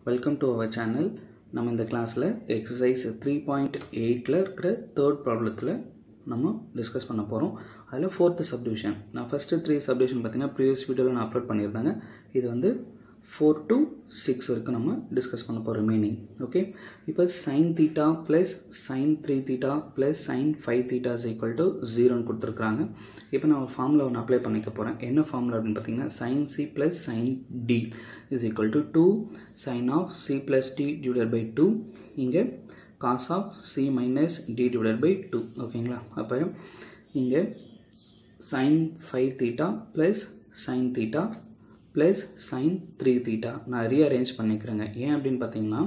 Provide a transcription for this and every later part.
Welcome to our channel நம்ம இந்த கிளாஸில் எக்ஸசைஸ் த்ரீ பாயிண்ட் எயிட்டில் இருக்கிற தேர்ட் ப்ராப்ளத்தில் நம்ம டிஸ்கஸ் பண்ண போகிறோம் அதில் ஃபோர்த்து சப்டிவிஷன் நான் ஃபஸ்ட்டு த்ரீ சப்டிவிஷன் பார்த்தீங்கன்னா ப்ரீவியஸ் வீடியோவில் நான் அப்லோட் பண்ணியிருந்தாங்க இது வந்து ஃபோர் டு சிக்ஸ் வரைக்கும் நம்ம டிஸ்கஸ் பண்ண போகிறோம் மீனிங் ஓகே இப்போ sine theta plus sine three theta plus sine five theta is equal to ஜீரோன்னு கொடுத்துருக்குறாங்க இப்போ நான் ஃபார்முலா ஒன்று அப்ளை பண்ணிக்க போகிறேன் என்ன ஃபார்முலா அப்படின்னு பார்த்தீங்கன்னா sine C plus sine D is equal to two sine of C plus D divided by two இங்கே cos of C minus D divided by two ஓகேங்களா அப்போ இங்கே sine five theta plus sine theta plus sine three theta நான் rearrange பண்ணிக்கிறேங்க ஏன் அப்படின்னு பார்த்தீங்கன்னா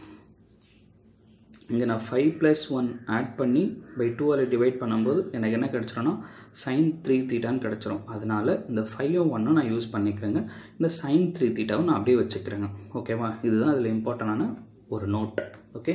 இங்கே நான் ஃபைவ் ப்ளஸ் ஒன் ஆட் பண்ணி பை டூவால் டிவைட் பண்ணும்போது எனக்கு என்ன கிடச்சிரும்னா சைன் த்ரீ தீட்டான்னு கிடச்சிரும் அதனால் இந்த ஃபைவும் ஒன்னும் நான் யூஸ் பண்ணிக்கிறேங்க இந்த சைன் த்ரீ தீட்டாவும் நான் அப்படியே வச்சுக்கிறேங்க ஓகேவா இதுதான் இதில் இம்பார்ட்டண்டான ஒரு நோட் ஓகே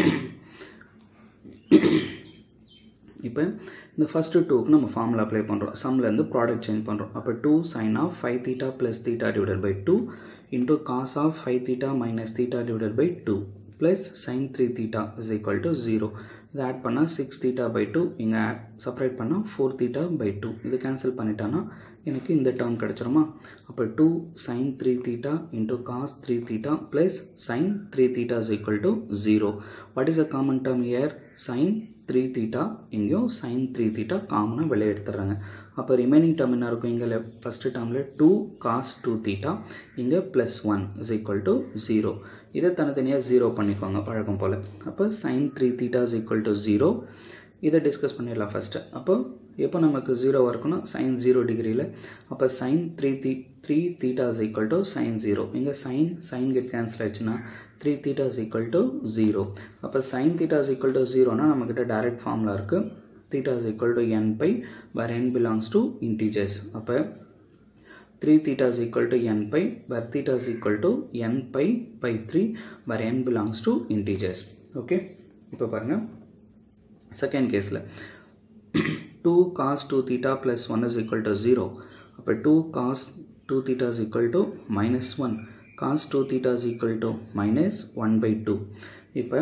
இப்போ இந்த ஃபஸ்ட்டு டூக்கு நம்ம ஃபார்முலா அப்ளை பண்ணுறோம் சம்லேருந்து ப்ராடக்ட் சேஞ்ச் பண்ணுறோம் அப்போ two sine of five theta plus theta divided by two into cos of five theta minus theta divided by two plus sine three theta is equal to zero இதை add பண்ணால் six theta by two இங்கே add separate பண்ணால் four theta by two இது cancel பண்ணிட்டான்னா எனக்கு இந்த term கிடச்சிருமா அப்போ two sine three theta into cos three theta plus sine three theta is equal to zero what is a common term here sine three theta இங்கேயும் sine three theta காமனாக வெளியே எடுத்துடுறாங்க அப்போ ரிமைனிங் டேர்ம் என்ன இருக்கும் இங்கே ஃபஸ்ட்டு டேர்மில் two cos two theta இங்கே plus one is equal to zero இதை தனித்தனியாக ஜீரோ பண்ணிக்கோங்க பழக்கம் போல் அப்போ sine three theta is equal to zero இதை டிஸ்கஸ் பண்ணிடலாம் ஃபஸ்ட்டு அப்போ எப்போ நமக்கு ஜீரோ இருக்கணும் சைன் ஜீரோ டிகிரியில் அப்போ சைன் த்ரீ தீ three theta is equal to sine zero இங்கே சைன் சைன் கெட் கேன்சல் ஆச்சுன்னா three theta is equal to zero அப்போ sine theta is equal to ஜீரோனா நம்மக்கிட்ட டேரக்ட் ஃபார்முலா இருக்குது theta is equal to n pi where n belongs to integers அப்போ three theta is equal to n pi where theta is equal to n pi by three where n belongs to integers okay இப்போ பாருங்கள் second கேஸில் two cos two theta plus one is equal to zero அப்போ two cos two theta is equal to minus one cos two theta is equal to minus one by two இப்போ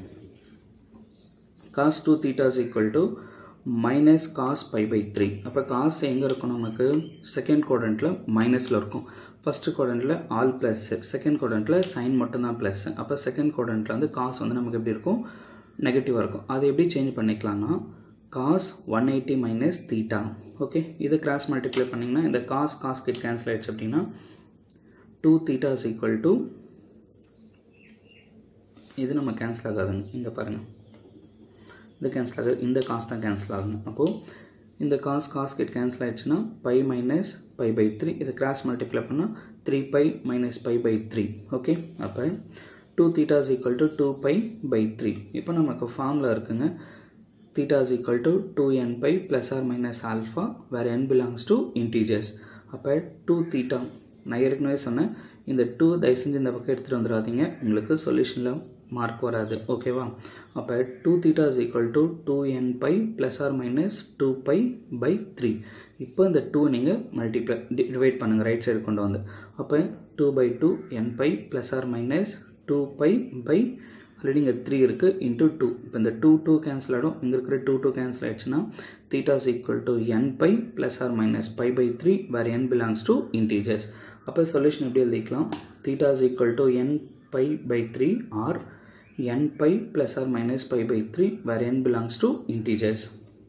cos two theta is equal to minus cos pi by three அப்போ cos எங்கே இருக்கும் நமக்கு second குவாட்ரண்ட்டில் மைனஸில் இருக்கும் first குவாட்ரண்ட்டில் all plus second குவாட்ரண்ட்டில் சைன் மட்டும்தான் ப்ளஸ் அப்போ செகண்ட் குவாட்ரண்ட்டில் வந்து காசு வந்து நமக்கு எப்படி இருக்கும் நெகட்டிவாக இருக்கும் அது எப்படி சேஞ்ச் பண்ணிக்கலாம்னா cos one eighty minus theta okay இது கிராஸ் மல்டிப்ளை பண்ணிங்கன்னா இந்த காஸ் காஸ் கிட் கேன்சல் ஆயிடுச்சு அப்படின்னா two theta is equal to இது நம்ம கேன்சல் ஆகாதுங்க இங்கே பாருங்கள் இது கேன்சல் ஆகுது இந்த காஸ் தான் கேன்சல் ஆகணும் அப்போது இந்த காஸ் காஸ் கிட் கேன்சல் ஆயிடுச்சுன்னா pi minus pi by three இதை கிராஸ் மல்டிப்ளை பண்ணால் three pi minus pi by three okay அப்போ two theta is equal to two pi by three இப்போ நமக்கு ஃபார்மில் இருக்குங்க theta is equal to two n pi plus or minus alpha where n belongs to integers அப்போ two theta நான் ஏற்கனவே சொன்னேன் இந்த டூ தயவு செஞ்சு இந்த பக்கம் எடுத்துகிட்டு வந்துடாதீங்க உங்களுக்கு சொல்யூஷனில் மார்க் வராது ஓகேவா அப்போ two theta is equal to two n pi plus or minus two pi by three இப்போ இந்த டூ நீங்கள் மல்டிப்ளை டிவைட் பண்ணுங்கள் ரைட் சைடு கொண்டு வந்து அப்போ two by two n pi plus or minus two pi by already இங்கே three இருக்குது into two இப்போ இந்த டூ டூ கேன்சல் ஆகிடும் இங்கே இருக்கிற டூ டூ கேன்சல் ஆகிடுச்சுன்னா theta is equal to n pi plus or minus pi by three where n belongs to integers அப்போ solution எப்படி எழுதிக்கலாம் theta is equal to n pi by three or n pi plus or minus pi by 3 where n belongs to integers.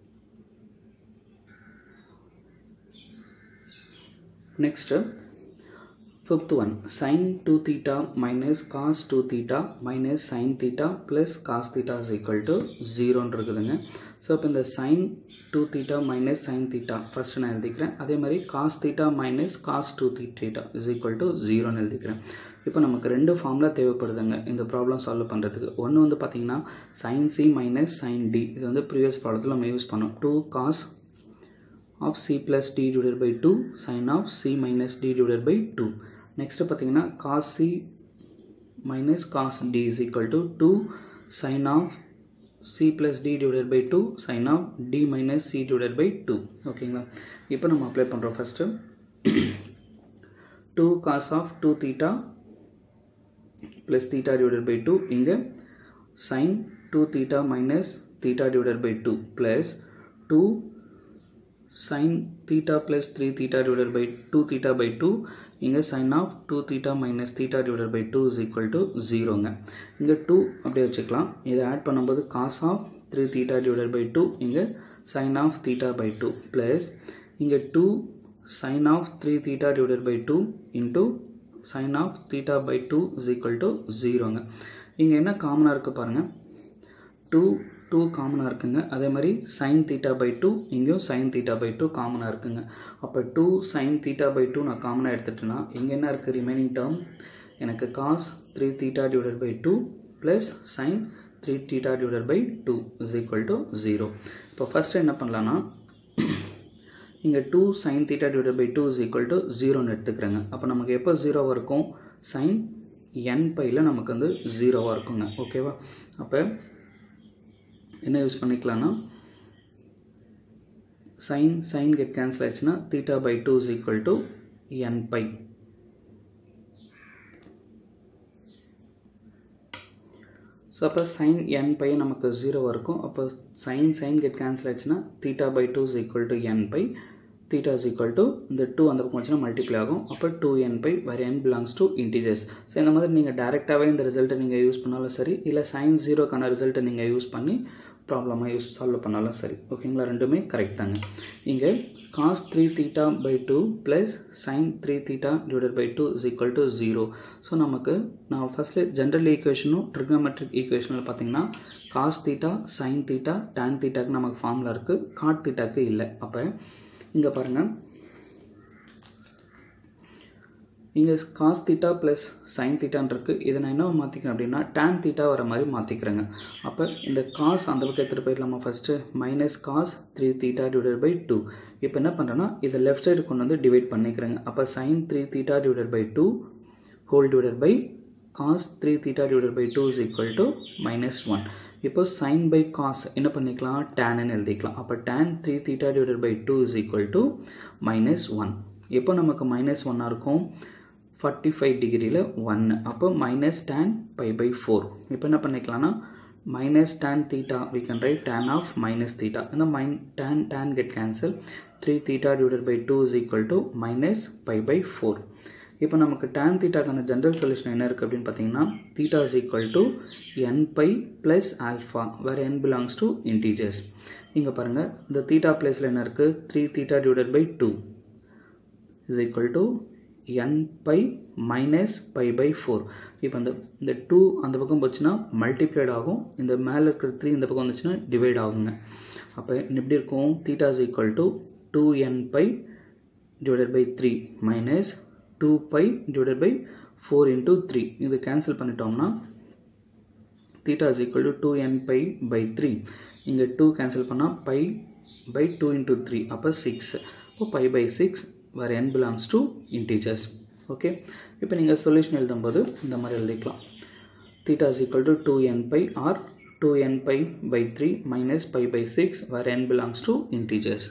Next, fifth one sin 2 theta minus cos 2 theta minus sin theta plus cos theta is equal to 0 இருக்குதுங்க so இப்போ இந்த sine two theta minus sine theta first நான் எழுதிக்கிறேன் அதே மாதிரி cos theta minus cos two theta is equal to ஜீரோன்னு எழுதிக்கிறேன் இப்போ நமக்கு ரெண்டு ஃபார்முலா தேவைப்படுதுங்க இந்த ப்ராப்ளம் சால்வ் பண்ணுறதுக்கு ஒன்று வந்து பார்த்தீங்கன்னா sine C minus sine D இது வந்து ப்ரீவியஸ் ப்ராப்ளத்தில் நம்ம யூஸ் பண்ணோம் two cos of C plus D divided by two sine of C minus D divided by two next பார்த்தீங்கன்னா cos C minus cos D is equal to two sine of C plus D divided by two sine of D minus C divided by two ஓகேங்களா இப்போ நம்ம apply பண்ணுறோம் first two cos of two theta plus theta divided by two இங்கே sine two theta minus theta divided by two plus two sin theta plus 3 theta divided by 2 theta by 2 இங்கே sin of 2 theta minus theta divided by 2 is equal to 0ங்க இங்கே 2 அப்படியே வச்சுக்கலாம் இதை add பண்ணும்போது cos of 3 theta divided by 2 இங்கே sin of theta by 2 plus இங்கே 2 sin of 3 theta divided by 2 into sin of theta by 2 is equal to 0ங்க இங்கே என்ன காமனாக இருக்குது பாருங்கள் டூ டூ காமனாக இருக்குங்க அதே மாதிரி சைன் தீட்டா பை டூ இங்கேயும் சைன் தீட்டா பை டூ காமனாக இருக்குங்க அப்போ two sine theta by two நான் காமனாக எடுத்துட்டேன்னா இங்கே என்ன இருக்குது ரிமைனிங் டேர்ம் எனக்கு cos three theta divided by two plus sine three theta divided by two is equal to zero இப்போ ஃபஸ்ட்டு என்ன பண்ணலான்னா இங்கே two sine theta divided by two is equal to ஜீரோன்னு எடுத்துக்கிறேங்க அப்போ நமக்கு எப்போ ஜீரோவாக இருக்கும் சைன் என் பையில் நமக்கு வந்து ஜீரோவாக இருக்குங்க ஓகேவா அப்போ என்ன யூஸ் பண்ணிக்கலாம்னா சைன் சைன் கெட் கேன்சல் ஆச்சுன்னா theta by two is equal to n pi so அப்போ சைன் என் பை நமக்கு ஜீரோ இருக்கும் அப்போ சைன் சைன் கெட் கேன்சல் ஆச்சுன்னா theta by two is equal to n pi theta is equal to இந்த two அந்த பக்கம் வச்சுன்னா மல்டிப்ளை ஆகும் அப்போ two n pi where n belongs to integers so இந்த மாதிரி நீங்கள் டேரெக்டாகவே இந்த ரிசல்ட்டை நீங்கள் யூஸ் பண்ணாலும் சரி இல்லை சைன் ஜீரோக்கான ரிசல்ட்டை நீங்கள் யூஸ் பண்ணி ப்ராப்ளமாக யூஸ் சால்வ் பண்ணாலும் சரி ஓகேங்களா ரெண்டுமே கரெக்ட் தாங்க இங்கே cos three theta by two plus sine three theta divided by two is equal to zero so நமக்கு நான் ஃபஸ்ட்டு ஜென்ரல் ஈக்குவேஷனும் ட்ரிக்னோமெட்ரிக் ஈக்குவேஷனில் பார்த்தீங்கன்னா cos theta sine theta tan தீட்டாக்கு நமக்கு ஃபார்மில் இருக்குது காட் தீட்டாக்கு இல்லை அப்போ இங்கே பாருங்கள் இங்கே காஸ் தீட்டா ப்ளஸ் சைன் தீட்டான் இருக்குது இதை நான் என்ன மாற்றிக்கிறேன் அப்படின்னா டேன் தீட்டா வர மாதிரி மாற்றிக்கிறேங்க அப்போ இந்த காஸ் அந்த பக்கம் எடுத்துகிட்டு போயிடலாமா first minus cos three theta divided by two இப்போ என்ன பண்ணுறேன்னா இதை லெஃப்ட் சைடு கொண்டு வந்து டிவைட் பண்ணிக்கிறேங்க அப்போ sine three theta divided by two whole divided by cos three theta divided by two is equal to minus one இப்போ sine by cos என்ன பண்ணிக்கலாம் டேன்னு எழுதிக்கலாம் அப்போ tan three theta divided by two is equal to minus one எப்போ நமக்கு minus ஒன்னாக இருக்கும் ஃபார்ட்டி ஃபைவ் டிகிரியில் ஒன்று அப்போ minus tan pi by four இப்போ என்ன பண்ணிக்கலாம்னா minus tan theta we can write tan of minus theta இந்த மைன் tan tan get cancel three theta divided by two is equal to minus pi by four இப்போ நமக்கு tan தீட்டாக்கான general solution என்ன இருக்குது அப்படின்னு பார்த்தீங்கன்னா theta is equal to n pi plus alpha where n belongs to integers இங்கே பாருங்கள் இந்த theta பிளேஸில் என்ன இருக்குது three theta divided by two is equal to n pi minus pi by four இப்போ இந்த இந்த டூ அந்த பக்கம் போச்சுன்னா மல்டிப்ளைட் ஆகும் இந்த மேலே இருக்கிற த்ரீ இந்த பக்கம் வந்துச்சுன்னா டிவைட் ஆகுங்க அப்போ எப்படி இருக்கும் theta is equal to two n pi divided by three minus two pi divided by four into three இது கேன்சல் பண்ணிட்டோம்னா theta is equal to two n pi by three இங்கே டூ கேன்சல் பண்ணால் pi by two into three அப்போ six இப்போ pi by six where n belongs to integers okay இப்போ நீங்கள் solution எழுதும்போது இந்த மாதிரி எழுதிக்கலாம் theta is equal to two n pi R two n pi by three minus pi by six where n belongs to integers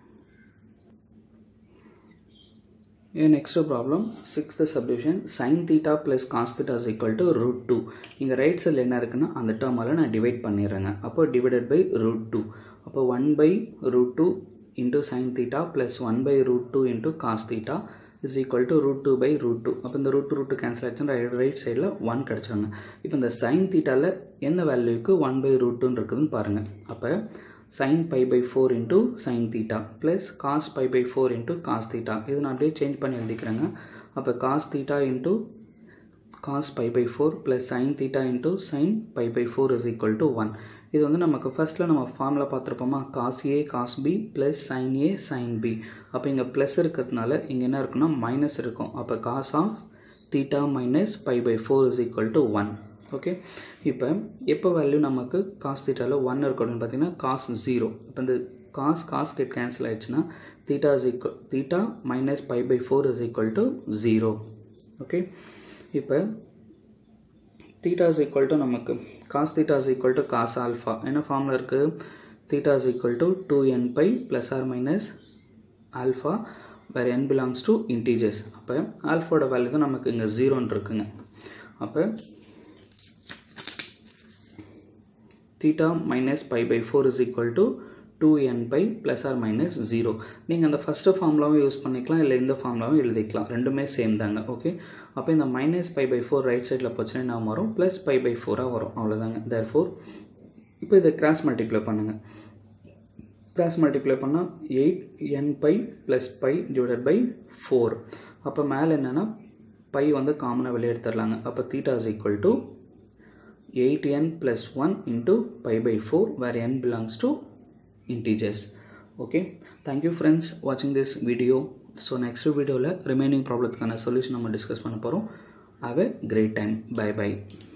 next problem sixth subdivision sine theta plus cos theta is equal to root two இங்கே right சைடில் என்ன இருக்குன்னா அந்த டேர்மால் நான் divide பண்ணிடுறேங்க அப்போ divided by root two அப்போ one by root two into sin theta plus 1 by root 2 into cos theta is equal to root 2 by root 2 அப்போ இந்த root 2 root 2 கேன்சல் ஆச்சுன்னா ரைட் சைடில் ஒன் கிடச்சிருங்க இப்போ இந்த sin தீட்டாவில் எந்த வேல்யூக்கு ஒன் பை ரூட் டூன்னு இருக்குதுன்னு பாருங்கள் அப்போ sin pi by four into sine theta plus cos pi by four into cos theta இது நான் அப்படியே சேஞ்ச் பண்ணி எழுதிக்கிறேங்க அப்போ cos theta into cos pi by four plus sine theta into sine pi by four is equal to one இது வந்து நமக்கு ஃபஸ்ட்டில் நம்ம ஃபார்முலா பார்த்துருப்போமா cos A cos B plus sine A sine B அப்போ இங்கே ப்ளஸ் இருக்கிறதுனால இங்கே என்ன இருக்குன்னா மைனஸ் இருக்கும் அப்போ cos of theta minus pi by four is equal to one okay இப்போ எப்போ வேல்யூ நமக்கு காஸ் தீட்டாவில் ஒன் இருக்கும் அப்படின்னு பார்த்தீங்கன்னா காஸ் ஜீரோ இப்போ இந்த காஸ் காஸ் கெட் கேன்சல் ஆயிடுச்சுன்னா theta is equal theta minus pi by four is equal to zero okay இப்போ தீட்டா இஸ் ஈக்குவல் டு நமக்கு cos theta is equal to cos alpha என்ன ஃபார்மில் இருக்குது theta is equal to two n pi plus or minus alpha where n belongs to integers அப்போ ஆல்ஃபோட value தான் நமக்கு இங்கே ஜீரோன்னு இருக்குங்க அப்போ theta minus pi by 4 is equal to 2n pi plus or minus 0 நீங்கள் அந்த ஃபஸ்ட்டு ஃபார்முலாவும் யூஸ் பண்ணிக்கலாம் இல்லை இந்த ஃபார்முலாவும் எழுதிக்கலாம் ரெண்டுமே சேம் தாங்க ஓகே அப்போ இந்த minus pi by four right சைடில் போச்சுன்னா என்ன வரும் ப்ளஸ் பை பை ஃபோராக வரும் அவ்வளோதாங்க தேர் ஃபோர் இப்போ இதை கிராஸ் மல்டிப்ளை பண்ணுங்கள் கிராஸ் மல்டிப்ளை பண்ணால் eight n pi plus pi divided by four அப்போ மேலே என்னென்னா பை வந்து காமனாக வெளியே எடுத்துடலாங்க அப்போ theta is equal to 8n plus 1 into pi by 4 where n belongs to integers okay thank you friends watching this video so next video remaining ப்ராப்ளத்துக்கான solution நம்ம டிஸ்கஸ் பண்ண போகிறோம் have a great time bye by